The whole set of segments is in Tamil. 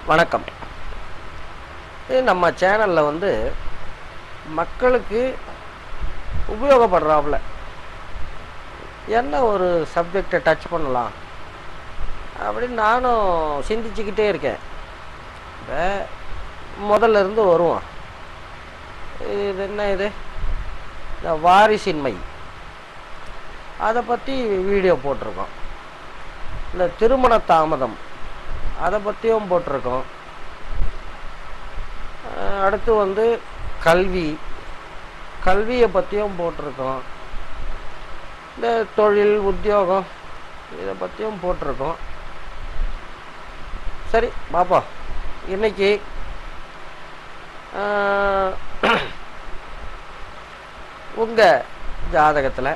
வணக்கம் இது நம்ம சேனலில் வந்து மக்களுக்கு உபயோகப்படுறாப்புல என்ன ஒரு சப்ஜெக்டை டச் பண்ணலாம் அப்படின்னு நானும் சிந்திச்சுக்கிட்டே இருக்கேன் இப்போ முதல்ல இருந்து வருவோம் இது என்ன இது இந்த வாரிசின்மை அதை பற்றி வீடியோ போட்டிருக்கோம் இந்த திருமண தாமதம் அதை பற்றியும் போட்டிருக்கோம் அஹ் அடுத்து வந்து கல்வி கல்வியை பற்றியும் போட்டிருக்கோம் இந்த தொழில் உத்தியோகம் இதை பற்றியும் போட்டிருக்கோம் சரி பாப்போம் இன்னைக்கு உங்கள் ஜாதகத்தில்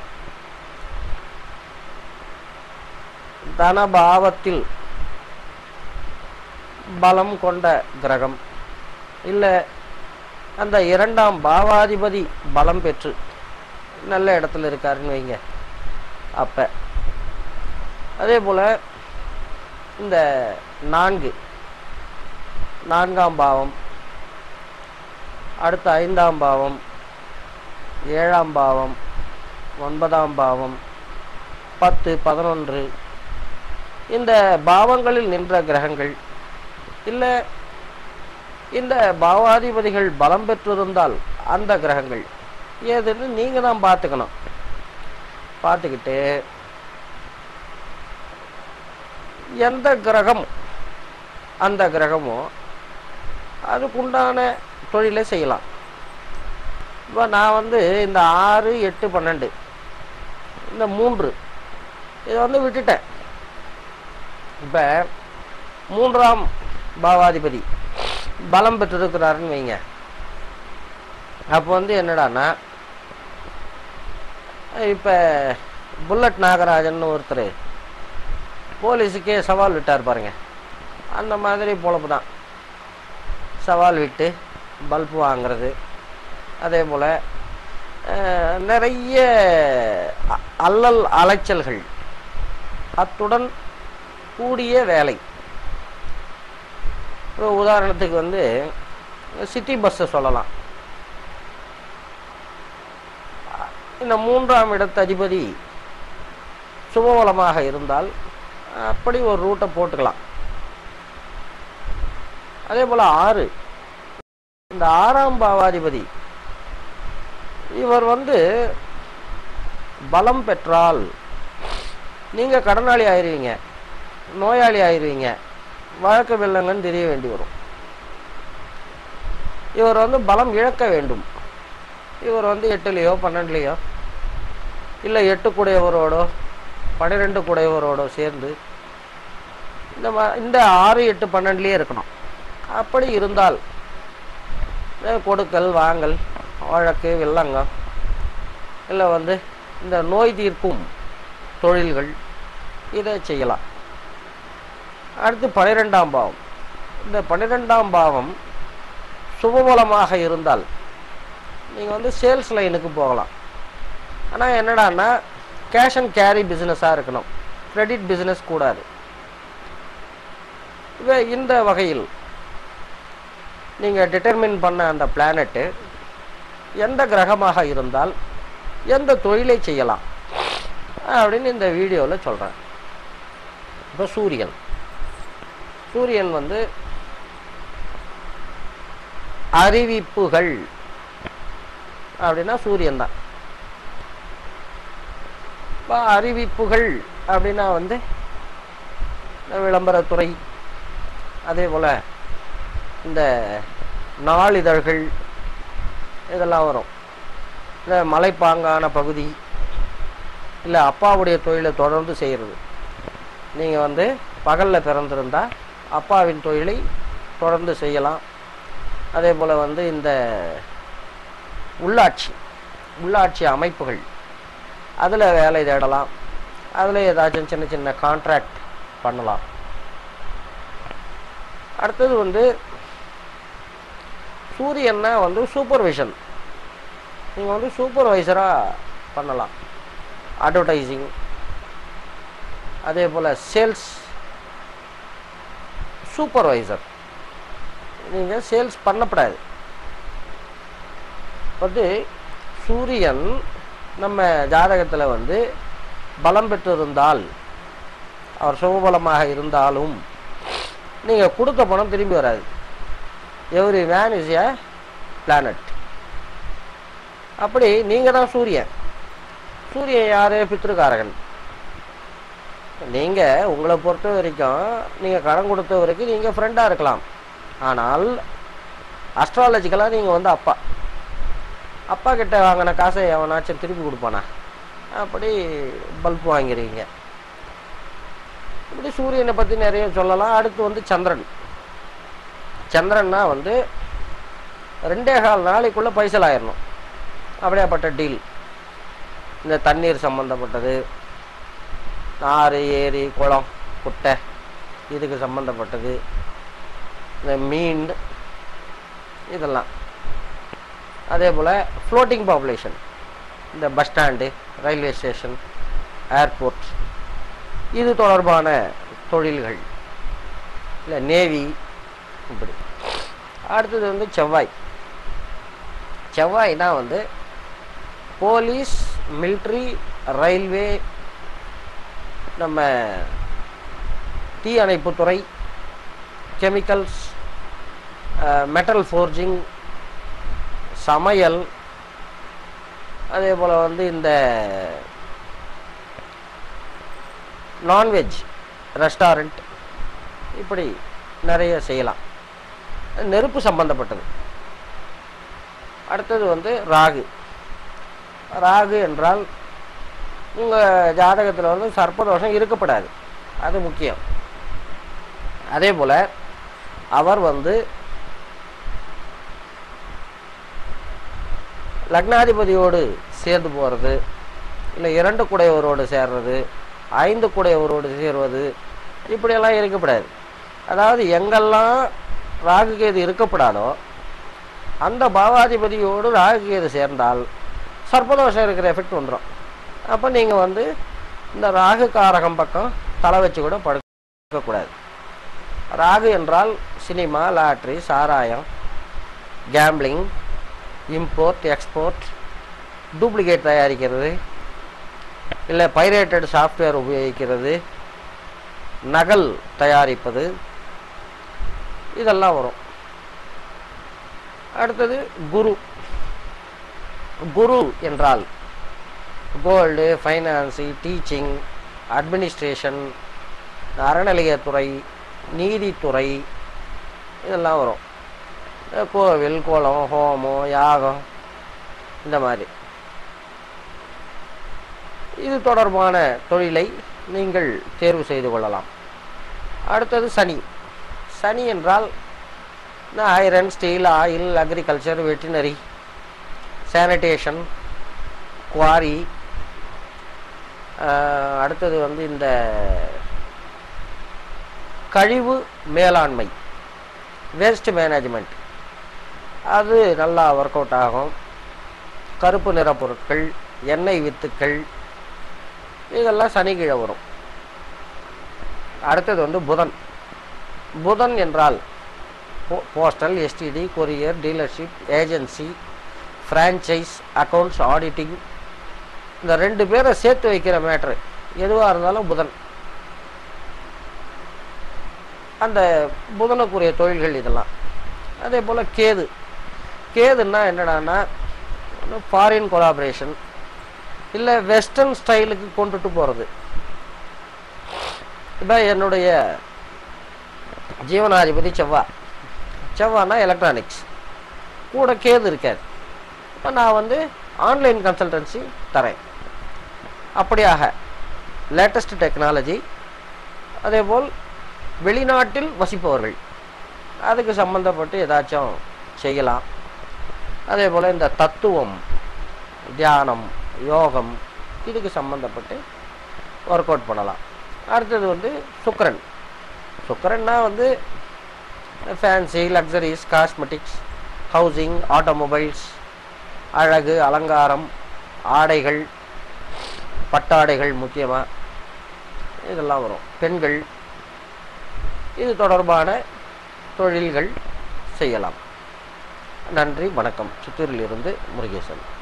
தனபாவத்தில் பலம் கொண்ட கிரகம் இல்லை அந்த இரண்டாம் பாவாதிபதி பலம் பெற்று நல்ல இடத்துல இருக்காருன்னு வைங்க அப்போ அதே போல் இந்த நான்கு நான்காம் பாவம் அடுத்த ஐந்தாம் பாவம் ஏழாம் பாவம் ஒன்பதாம் பாவம் பத்து பதினொன்று இந்த பாவங்களில் நின்ற கிரகங்கள் இல்லை இந்த பாவாதிபதிகள் பலம் பெற்றிருந்தால் அந்த கிரகங்கள் ஏதுன்னு நீங்கள் தான் பார்த்துக்கணும் பார்த்துக்கிட்டு எந்த கிரகம் அந்த கிரகமோ அதுக்குண்டான தொழிலை செய்யலாம் இப்போ நான் வந்து இந்த ஆறு எட்டு பன்னெண்டு இந்த மூன்று இதை வந்து விட்டுட்டேன் இப்போ மூன்றாம் பாவாதிபதி பலம் பெற்றிருக்கிறாருன்னு வைங்க அப்போ வந்து என்னடான்னா இப்போ புல்லட் நாகராஜன் ஒருத்தர் போலீஸுக்கே சவால் விட்டார் பாருங்க அந்த மாதிரி பொழப்பு தான் சவால் விட்டு பல்பு வாங்கிறது அதே போல் நிறைய அ- அல்லல் அலைச்சல்கள் அத்துடன் கூடிய வேலை இப்போ உதாரணத்துக்கு வந்து சிட்டி பஸ்ஸை சொல்லலாம் இந்த மூன்றாம் இடத்து அதிபதி சுபபலமாக இருந்தால் அப்படி ஒரு ரூட்டை போட்டுக்கலாம் அதே போல் ஆறு இந்த ஆறாம் பாவாதிபதி இவர் வந்து பலம் பெற்றால் நீங்கள் கடனாளி ஆயிருவீங்க நோயாளி ஆயிருவீங்க வழக்கு வெள்ளங்கன்னு தெரிய வேண்டி வரும் இவர் வந்து பலம் இழக்க வேண்டும் இவர் வந்து எட்டுலேயோ பன்னெண்டுலேயோ இல்லை எட்டு குடையவரோடோ பன்னிரெண்டு குடையவரோடோ சேர்ந்து இந்த மா இந்த ஆறு எட்டு பன்னெண்டுலேயே இருக்கணும் அப்படி இருந்தால் அஹ் கொடுக்கல் வாங்கல் வழக்கு வில்லங்கம் இல்லை வந்து இந்த நோய் தீர்க்கும் தொழில்கள் இதை செய்யலாம் அடுத்து பன்னிரெண்டாம் பாவம் இந்த பன்னிரெண்டாம் பாவம் சுபபலமாக இருந்தால் நீங்கள் வந்து சேல்ஸ் லைனுக்கு போகலாம் ஆனால் என்னடான்னா கேஷ் அண்ட் கேரி பிஸ்னஸாக இருக்கணும் கிரெடிட் பிஸ்னஸ் கூடாது இவ இந்த வகையில் நீங்கள் டிட்டர்மின் பண்ண அந்த பிளானட்டு எந்த கிரகமாக இருந்தால் எந்த தொழிலை செய்யலாம் அப்படின்னு இந்த வீடியோவில் சொல்கிறேன் இப்போ சூரியன் சூரியன் வந்து அறிவிப்புகள் அப்படின்னா சூரியன் தான் இப்போ அறிவிப்புகள் அப்படின்னா வந்து இந்த விளம்பரத்துறை அதே போல் இந்த நாளிதழ்கள் இதெல்லாம் வரும் இந்த மலைப்பாங்கான பகுதி இல்லை அப்பாவுடைய தொழிலை தொடர்ந்து செய்கிறது நீங்கள் வந்து பகலில் பிறந்திருந்தா அப்பாவின் தொழிலை தொடர்ந்து செய்யலாம் அதே போல் வந்து இந்த உள்ளாட்சி உள்ளாட்சி அமைப்புகள் அதில் வேலை தேடலாம் அதில் ஏதாச்சும் சின்ன சின்ன கான்ட்ராக்ட் பண்ணலாம் அடுத்தது வந்து சூரியன்னா வந்து சூப்பர்விஷன் நீங்கள் வந்து சூப்பர்வைசராக பண்ணலாம் அட்வர்டைசிங் அதே போல் சேல்ஸ் சூப்பர்வைசர் நீங்கள் சேல்ஸ் பண்ணப்படாது வந்து சூரியன் நம்ம ஜாதகத்தில் வந்து பலம் பெற்றிருந்தால் அவர் சுபபலமாக இருந்தாலும் நீங்கள் கொடுத்த பணம் திரும்பி வராது every man is a planet அப்படி நீங்கள் தான் சூரியன் சூரியன் யார் பித்ருக்காரகன் நீங்கள் உங்களை பொறுத்த வரைக்கும் நீங்கள் கடன் கொடுத்த வரைக்கும் நீங்கள் ஃப்ரெண்டாக இருக்கலாம் ஆனால் அஸ்ட்ராலஜிக்கலாக நீங்கள் வந்து அப்பா அப்பா கிட்ட வாங்கின காசை எவனாச்சும் திருப்பி கொடுப்பானா அப்படி பல்ப் வாங்கிறீங்க இப்படி சூரியனை பற்றி நிறைய சொல்லலாம் அடுத்து வந்து சந்திரன் சந்திரன்னா வந்து ரெண்டே கால் நாளைக்குள்ளே பைசல் ஆயிடணும் அப்படியாப்பட்ட டீல் இந்த தண்ணீர் சம்மந்தப்பட்டது ஆறு ஏரி குளம் குட்டை இதுக்கு சம்மந்தப்பட்டது இந்த மீன் இதெல்லாம் அதே போல் ஃப்ளோட்டிங் பாப்புலேஷன் இந்த bus stand railway station airport இது தொடர்பான தொழில்கள் இல்லை நேவி இப்படி அடுத்தது வந்து செவ்வாய் செவ்வாய்னா வந்து போலீஸ் மிலிட்ரி ரயில்வே நம்ம தீ அணைப்புத்துறை கெமிக்கல்ஸ் மெட்டல் ஃபோர்ஜிங் சமையல் அதே போல் வந்து இந்த நான்வெஜ் ரெஸ்டாரண்ட் இப்படி நிறைய செய்யலாம் நெருப்பு சம்பந்தப்பட்டது அடுத்தது வந்து ராகு ராகு என்றால் உங்கள் ஜாதகத்தில் வந்து சர்ப்பதோஷம் இருக்கப்படாது அது முக்கியம் அதே போல் அவர் வந்து லக்னாதிபதியோடு சேர்ந்து போகிறது இல்லை இரண்டு குடையவரோடு சேர்றது ஐந்து குடையவரோடு சேர்வது இப்படியெல்லாம் இருக்கப்படாது அதாவது எங்கெல்லாம் ராகு கேது இருக்கப்படாதோ அந்த பாவாதிபதியோடு ராகு கேது சேர்ந்தால் சர்ப்பதோஷம் இருக்கிற எஃபெக்ட் வந்துடும் அப்போ நீங்கள் வந்து இந்த ராகு காரகம் பக்கம் தலை வச்சு கூட படுக்கக்கூடாது ராகு என்றால் சினிமா லாட்ரி சாராயம் கேம்பிளிங் இம்போர்ட் எக்ஸ்போர்ட் டூப்ளிகேட் தயாரிக்கிறது இல்லை பைரேட்டட் சாஃப்ட்வேர் உபயோகிக்கிறது நகல் தயாரிப்பது இதெல்லாம் வரும் அடுத்தது குரு குரு என்றால் கோல்டு ஃபைனான்ஸு டீச்சிங் அட்மினிஸ்ட்ரேஷன் அறநிலையத்துறை நீதித்துறை இதெல்லாம் வரும் கோவில் குளம் ஹோமம் யாகம் இந்த மாதிரி இது தொடர்பான தொழிலை நீங்கள் தேர்வு செய்து கொள்ளலாம் அடுத்தது சனி சனி என்றால் இந்த iron steel oil agriculture veterinary sanitation quarry அடுத்தது வந்து இந்த கழிவு மேலாண்மை வேஸ்ட் மேனேஜ்மெண்ட் அது நல்லா ஒர்க் அவுட் ஆகும் கருப்பு நிற பொருட்கள் எண்ணெய் வித்துக்கள் இதெல்லாம் சனிக்கிழை வரும் அடுத்தது வந்து புதன் புதன் என்றால் postal STD courier dealership agency franchise accounts auditing இந்த ரெண்டு பேரை சேர்த்து வைக்கிற மேட்ரு எதுவாக இருந்தாலும் புதன் அந்த புதனுக்குரிய தொழில்கள் இதெல்லாம் அதே போல் கேது கேதுன்னா என்னடான்னா ஃபாரின் கொலாபரேஷன் இல்லை வெஸ்டர்ன் ஸ்டைலுக்கு கொண்டுட்டு போகிறது இப்போ என்னுடைய ஜீவனாதிபதி செவ்வா செவ்வானா எலக்ட்ரானிக்ஸ் கூட கேது இருக்காது இப்போ நான் வந்து ஆன்லைன் கன்சல்டன்சி தரேன் அப்படியாக லேட்டஸ்ட் டெக்னாலஜி அதேபோல் வெளிநாட்டில் வசிப்பவர்கள் அதுக்கு சம்மந்தப்பட்டு ஏதாச்சும் செய்யலாம் அதே போல் இந்த தத்துவம் தியானம் யோகம் இதுக்கு சம்மந்தப்பட்டு ஒர்க் அவுட் பண்ணலாம் அடுத்தது வந்து சுக்கரன் சுக்கரன்னா வந்து fancy luxuries cosmetics housing automobiles அழகு அலங்காரம் ஆடைகள் பட்டாடைகள் முக்கியமாக இதெல்லாம் வரும் பெண்கள் இது தொடர்பான தொழில்கள் செய்யலாம் நன்றி வணக்கம் சித்தூரிலிருந்து முருகேசன்